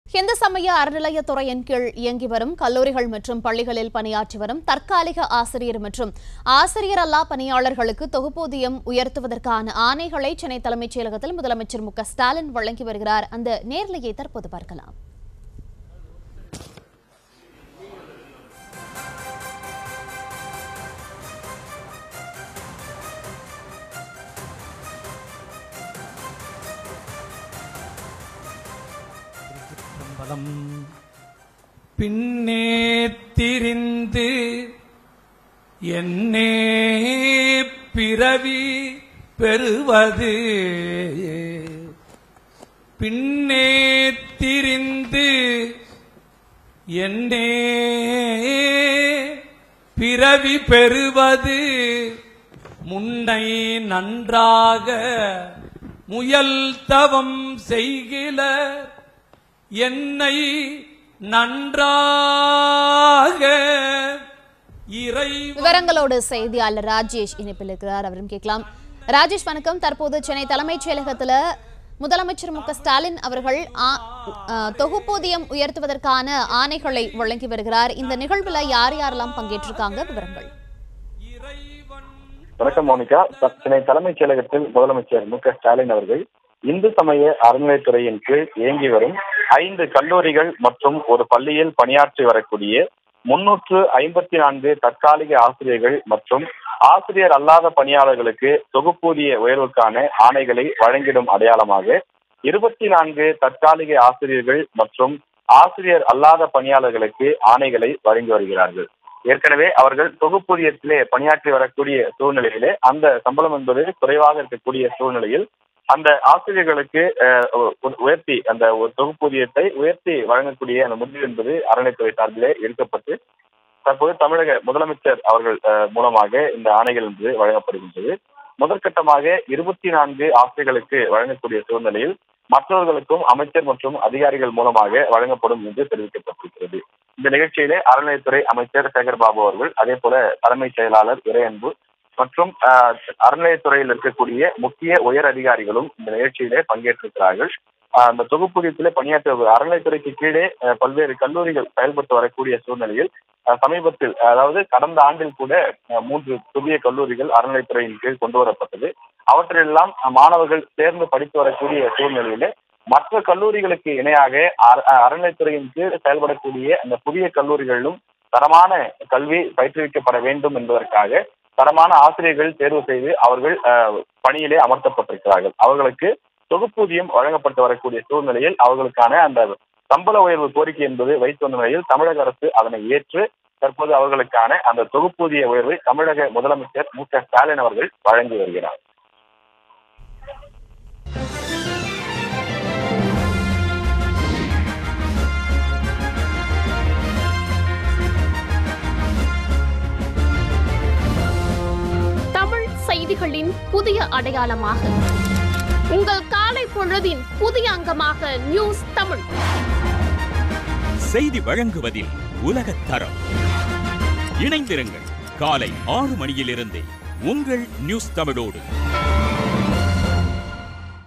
இந்து சமய அறநிலையத்துறையின் கீழ் இயங்கி வரும் கல்லூரிகள் மற்றும் பள்ளிகளில் பணியாற்றி வரும் தற்காலிக ஆசிரியர் மற்றும் ஆசிரியர் அல்லா பணியாளர்களுக்கு தொகுப்பூதியம் உயர்த்துவதற்கான ஆணைகளை சென்னை தலைமைச் செயலகத்தில் முதலமைச்சர் மு க ஸ்டாலின் வழங்கி வருகிறார் அந்த நேர்லையை தற்போது பார்க்கலாம் திருச்சிற்றம்பலம் பின்னே திரிந்து என்னே பிறவி பெறுவது பின்னே திரிந்து என்னே பிறவி பெறுவது முன்னை நன்றாக முயல் தவம் செய்கில என்னை நன்றாக இறை விவரங்களோடு செய்தியாளர் ராஜேஷ் இணைப்பில் இருக்கிறார் அவரும் கேட்கலாம் ராஜேஷ் வணக்கம் தற்போது சென்னை தலைமைச் செயலகத்துல முதலமைச்சர் மு க ஸ்டாலின் அவர்கள் ஆ- ஆ, தொகுப்பூதியம் உயர்த்துவதற்கான ஆணைகளை வழங்கி வருகிறார் இந்த நிகழ்வுல யார் யாரெல்லாம் பங்கேற்றிருக்காங்க விவரங்கள் வணக்கம் மோனிகா த- சென்னை தலைமைச் செயலகத்தில் முதலமைச்சர் மு க ஸ்டாலின் அவர்கள் இந்து சமய அறநிலையத்துறையின் கீழ் இயங்கி வரும் ஐந்து கல்லூரிகள் மற்றும் ஒரு பள்ளியில் பணியாற்றி வரக்கூடிய முன்னூற்று ஐம்பத்தி நான்கு தற்காலிக ஆசிரியர்கள் மற்றும் ஆசிரியர் அல்லாத பணியாளர்களுக்கு தொகுப்பூதிய உயர்வுக்கான ஆணைகளை வழங்கிடும் அடையாளமாக இருபத்தி நான்கு தற்காலிக ஆசிரியர்கள் மற்றும் ஆசிரியர் அல்லாத பணியாளர்களுக்கு ஆணைகளை வழங்கி வருகிறார்கள் ஏற்கனவே அவர்கள் தொகுப்பூதியத்திலே பணியாற்றி வரக்கூடிய சூழ்நிலையிலே அந்த சம்பளம் என்பது குறைவாக இருக்கக்கூடிய சூழ்நிலையில் அந்த ஆசிரியர்களுக்கு அஹ், உ- உயர்த்தி அந்த ஒரு தொகுப்பூதியத்தை உயர்த்தி வழங்கக்கூடிய அந்த முடிவு என்பது அறநிலைத்துறை சார்பிலே எடுக்கப்பட்டு தற்போது தமிழக முதலமைச்சர் அவர்கள் அஹ், மூலமாக இந்த ஆணைகள் என்பது வழங்கப்படுகின்றது முதற்கட்டமாக இருபத்தி நான்கு ஆசிரியர்களுக்கு வழங்கக்கூடிய சூழ்நிலையில் மற்றவர்களுக்கும் அமைச்சர் மற்றும் அதிகாரிகள் மூலமாக வழங்கப்படும் என்று தெரிவிக்கப்பட்டிருக்கிறது இந்த நிகழ்ச்சியிலே அறநிலையத்துறை அமைச்சர் சேகர் பாபு அவர்கள் அதே போல தலைமைச் செயலாளர் இறையன்பு மற்றும் ஆஹ், அறநிலையத்துறையில் இருக்கக்கூடிய முக்கிய உயர் அதிகாரிகளும் இந்த நிகழ்ச்சியிலே பங்கேற்றிருக்கிறார்கள் ஆஹ், அந்த தொகுப்பூதியத்திலே பணியாற்ற அறநிலையத்துறைக்கு கீழே ஆஹ், பல்வேறு கல்லூரிகள் செயல்பட்டு வரக்கூடிய சூழ்நிலையில் ஆஹ், சமீபத்தில் அதாவது கடந்த ஆண்டில் கூட ஆஹ், மூன்று புதிய கல்லூரிகள் அறநிலையத்துறையின் கீழ் கொண்டு வரப்பட்டது அவற்றிலெல்லாம் மாணவர்கள் சேர்ந்து படித்து வரக்கூடிய சூழ்நிலையிலே மற்ற கல்லூரிகளுக்கு இணையாக அற- அறநிலைத்துறையின் கீழ் செயல்படக்கூடிய அந்த புதிய கல்லூரிகளிலும் தரமான கல்வி பயிற்றுவிக்கப்பட வேண்டும் என்பதற்காக தரமான ஆசிரியர்கள் தேர்வு செய்து அவர்கள் அஹ், பணியிலே அமர்த்தப்பட்டிருக்கிறார்கள் அவர்களுக்கு தொகுப்பூதியம் வழங்கப்பட்டு வரக்கூடிய சூழ்நிலையில் அவர்களுக்கான அந்த சம்பள உயர்வு கோரிக்கை என்பது வைத்து வந்த நிலையில் தமிழக அரசு அதனை ஏற்று தற்போது அவர்களுக்கான அந்த தொகுப்பூதிய உயர்வை தமிழக முதலமைச்சர் மு க ஸ்டாலின் அவர்கள் வழங்கி வருகிறார் தமிழ் செய்திகளின் புதிய அடையாளமாக உங்கள் காலை பொழுதின் புதிய அங்கமாக நியூஸ் தமிழ் செய்தி வழங்குவதில் உலகத் தரம் இணைந்திருங்கள் காலை ஆறு மணியிலிருந்தே உங்கள் நியூஸ் தமிழோடு